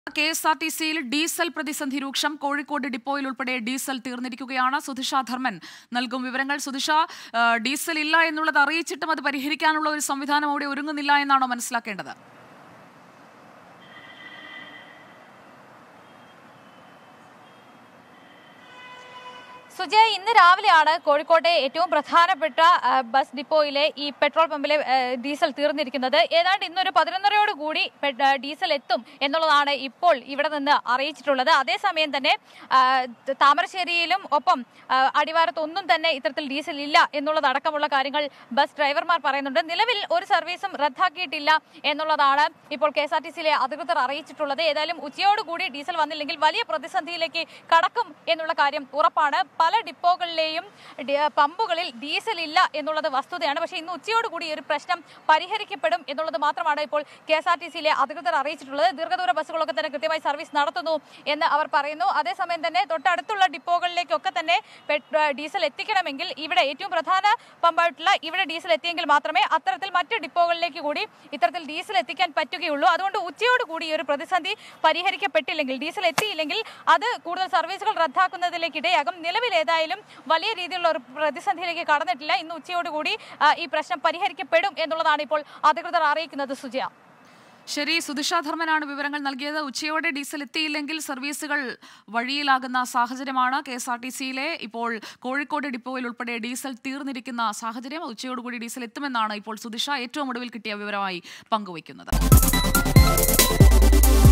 K S R T സിയിൽ diesel പ്രതിസന്ധി രൂക്ഷം കോഴിക്കോട് ഡിപ്പോയിൽ ഉൾപ്പെടെ ഡീസൽ തീർന്നിരിക്കുകയാണ് സുധിഷ ധർമ്മൻ നൽകും വിവരങ്ങൾ സുധിഷ ആ, ഡീസൽ ഇല്ല എന്നുള്ളത് അറിയിച്ചിട്ടും അത് പരിഹരിക്കാനുള്ള ഒരു സംവിധാനം അവിടെ ഒരുങ്ങുന്നില്ല എന്നാണോ മനസ്സിലാക്കേണ്ടത് സുജയ ഇന്ന് രാവിലെയാണ് കോഴിക്കോട്ടെ ഏറ്റവും പ്രധാനപ്പെട്ട ആ, ബസ് ഡിപ്പോയിലെ ഈ പെട്രോൾ പമ്പിലെ ആ, ഡീസൽ തീർന്നിരിക്കുന്നത് ഏതാണ്ട് ഇന്നൊരു പതിനൊന്നരയോട് കൂടി പെ- ആ, ഡീസൽ എത്തും എന്നുള്ളതാണ് ഇപ്പോൾ ഇവിടെ നിന്ന് അറിയിച്ചിട്ടുള്ളത് അതേസമയം തന്നെ ആ, ത- താമരശ്ശേരിയിലും ഒപ്പം ആ, അടിവാരത്ത് ഒന്നും തന്നെ ഇത്തരത്തിൽ ഡീസൽ ഇല്ല എന്നുള്ളതടക്കമുള്ള കാര്യങ്ങൾ ബസ് ഡ്രൈവർമാർ പറയുന്നുണ്ട് നിലവിൽ ഒരു സർവീസും റദ്ദാക്കിയിട്ടില്ല എന്നുള്ളതാണ് ഇപ്പോൾ കെ എസ് ആർ ടി സിയിലെ അധികൃതർ അറിയിച്ചിട്ടുള്ളത് ഏതായാലും ഉച്ചയോടുകൂടി ഡീസൽ വന്നില്ലെങ്കിൽ വലിയ പ്രതിസന്ധിയിലേക്ക് കടക്കും എന്നുള്ള കാര്യം ഉറപ്പാണ് പല ഡിപ്പോകളിലെയും ഡി- പമ്പുകളിൽ ഡീസൽ ഇല്ല എന്നുള്ളത് വസ്തുതയാണ് പക്ഷേ ഇന്ന് ഉച്ചയോടുകൂടി ഈ ഒരു പ്രശ്നം പരിഹരിക്കപ്പെടും എന്നുള്ളത് മാത്രമാണ് ഇപ്പോൾ കെ എസ് ആർ ടി സിയിലെ അധികൃതർ അറിയിച്ചിട്ടുള്ളത് ദീർഘദൂര ബസ്സുകളൊക്കെ തന്നെ കൃത്യമായി സർവീസ് നടത്തുന്നു എന്ന് അവർ പറയുന്നു അതേസമയം തന്നെ തൊട്ടടുത്തുള്ള ഡിപ്പോകളിലേക്കൊക്കെ തന്നെ പെട്രോ- ഡീസൽ എത്തിക്കണമെങ്കിൽ ഇവിടെ ഏറ്റവും പ്രധാന പമ്പായിട്ടുള്ള ഇവിടെ ഡീസൽ എത്തിയെങ്കിൽ മാത്രമേ അത്തരത്തിൽ മറ്റ് ഡിപ്പോകളിലേക്ക് കൂടി ഇത്തരത്തിൽ ഡീസൽ എത്തിക്കാൻ പറ്റുകയുള്ളൂ അതുകൊണ്ട് ഉച്ചയോട് കൂടി ഈ ഒരു പ്രതിസന്ധി പരിഹരിക്കപ്പെട്ടില്ലെങ്കിൽ ഡീസൽ എത്തിയില്ലെങ്കിൽ അത് കൂടുതൽ സർവീസുകൾ റദ്ദാക്കുന്നതിലേക്ക് ഇടയാകും നിലവിൽ ഏതായാലും വലിയ രീതിയിലുള്ള ഒരു പ്രതിസന്ധിയിലേക്ക് കടന്നിട്ടില്ല ഇന്ന് ഉച്ചയോടുകൂടി ആ, ഈ പ്രശ്നം പരിഹരിക്കപ്പെടും എന്നുള്ളതാണ് ഇപ്പോൾ അധികൃതർ അറിയിക്കുന്നത് സുജയ ശരി സുധിഷ ധർമ്മനാണ് വിവരങ്ങൾ നൽകിയത് ഉച്ചയോടെ ഡീസൽ എത്തിയില്ലെങ്കിൽ സർവീസുകൾ വഴിയിലാകുന്ന സാഹചര്യമാണ് കെ എസ് ആർ ടി സിയിലെ ഇപ്പോൾ കോഴിക്കോട് ഡിപ്പോയിൽ ഉൾപ്പെടെ ഡീസൽ തീർന്നിരിക്കുന്ന സാഹചര്യം ഉച്ചയോടുകൂടി ഡീസൽ എത്തുമെന്നാണ് ഇപ്പോൾ സുധിഷ ഏറ്റവും ഒടുവിൽ കിട്ടിയ വിവരമായി പങ്കുവയ്ക്കുന്നത്